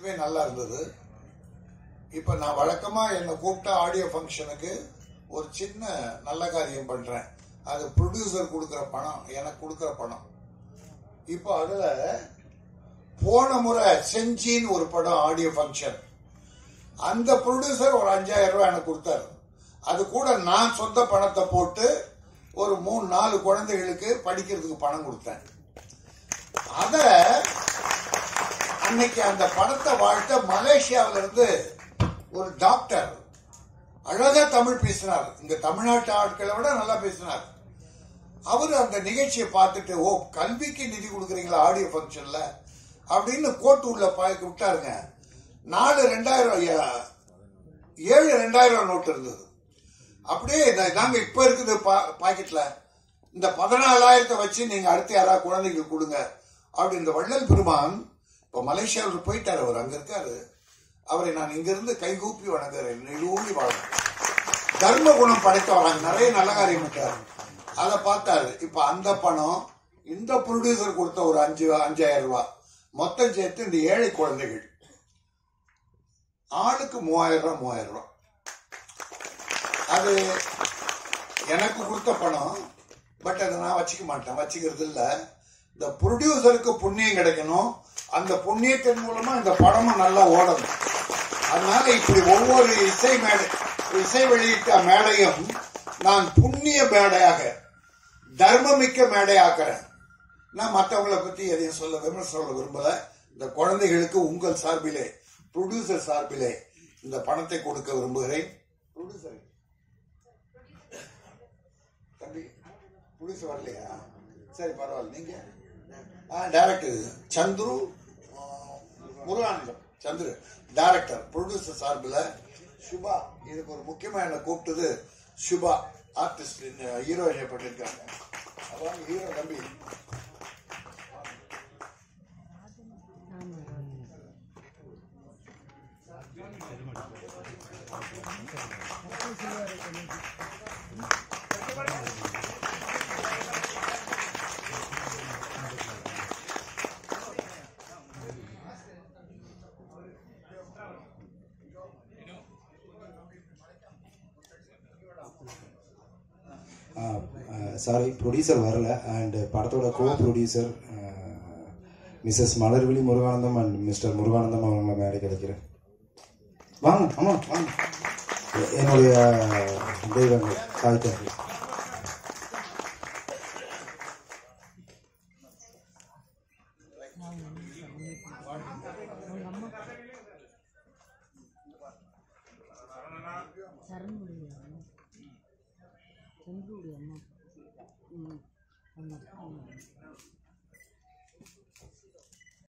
வாய்ப்பே நல்லா இருந்தது இப்ப நான் வழக்கமா என்னை கூப்பிட்ட ஆடியோ ஃபங்க்ஷனுக்கு ஒரு சின்ன நல்ல காரியம் பண்றேன் அது ப்ரொடியூசர் கொடுக்குற பணம் எனக்கு கொடுக்குற பணம் இப்போ அதுல போன முறை செஞ்சின்னு ஒரு படம் ஆடியோ ஃபங்க்ஷன் அந்த ப்ரொடியூசர் ஒரு அஞ்சாயிரம் ரூபாய் எனக்கு கொடுத்தாரு அது கூட நான் சொந்த பணத்தை போட்டு ஒரு மூணு நாலு குழந்தைகளுக்கு படிக்கிறதுக்கு பணம் கொடுத்தேன் அத அன்னைக்கு அந்த படத்தை வாழ்த்த மலேசியாவில இருந்து ஒரு டாக்டர் அழகா தமிழ் பேசினார் இங்க தமிழ்நாட்டு ஆட்களை விட நல்லா பேசினார் அவர் அந்த நிகழ்ச்சியை பார்த்துட்டு ஓ கல்விக்கு நிதி கொடுக்குறீங்களா ஆடியோ ஃபங்க்ஷன்ல அப்படின்னு கோட்டு உள்ள பாய்க்கு விட்டாருங்க நாலு ரெண்டாயிரம் ஏ- ஏழு ரெண்டாயிரம் நோட்டு இருந்தது அப்படியே இந்த- நாங்க இப்ப இருக்குது பா- பாக்கெட்ல இந்த பதினாலாயிரத்தை வச்சு நீங்க அடுத்து யாராவது குழந்தைக்கு கொடுங்க அப்படி இந்த வள்ளல் பெருமான் இப்ப மலேசியாவுக்கு போயிட்டாரு அவர் அங்க இருக்காரு அவரை நான் இங்கிருந்து கைகூப்பி வணங்குறேன் நெடுங்கி வாழ்றேன் தர்ம குணம் படைத்தவராங்க நிறைய நல்ல காரியம் பண்ணிட்டாரு அதை பார்த்தாரு இப்ப அந்த பணம் இந்த ப்ரொடியூசர் கொடுத்த ஒரு அஞ்சு அஞ்சாயிரம் ரூபாய் மொத்தம் சேர்த்து இந்த ஏழை குழந்தைகள் ஆளுக்கு மூவாயிரம் ரூபாய் மூவாயிரம் ரூபாய் அது எனக்கு கொடுத்த பணம் பட் அதை நான் வச்சுக்க மாட்டேன் வச்சுக்கிறது இல்ல இந்த ப்ரொடியூசருக்கு புண்ணியம் கிடைக்கணும் அந்த புண்ணியத்தின் மூலமா இந்த படமும் நல்லா ஓடணும் அதனால இப்படி ஒவ்வொரு இசை மேடை இசை வெளியிட்ட மேடையும் நான் புண்ணிய மேடையாக தர்மமிக்க மேடையாக்குறேன் நான் மற்றவங்களை பத்தி எதையும் சொல்ல விமர்சனம் சொல்ல விரும்பல இந்த குழந்தைகளுக்கு உங்கள் சார்பிலே ப்ரொடியூசர் சார்பிலே இந்த பணத்தை கொடுக்க விரும்புகிறேன் ப்ரொடியூசர் தம்பி ப்ரொடியூசர் வரலையா சரி பரவாயில்ல நீங்க ஆ டைரக்டர் சந்துரு ஆ, முருகானந்தம் சந்துரு டைரக்டர் ப்ரொடியூசர் சார்பில் சுபா இதுக்கு ஒரு முக்கியமா என்ன கூப்பிட்டது சுபா ஆர்டிஸ்ட் ஹீரோயினை பண்ணிருக்காங்க அதான் ஹீரோ தம்பி சாரி ப்ரொடியூசர் வரல அண்ட் படத்தோட co producer Mrs Malarvizhi Muruganandam and Mr Muruganandam அவங்கள மேடை கிடைக்கிறேன் வாங்க ஆமா வாங்க எ- என்னுடைய தெய்வங்கள் தாய் தந்தை சரணுடைய அம்மா சந்துருடைய அம்மா ம் ஆமாம் ஆமாம்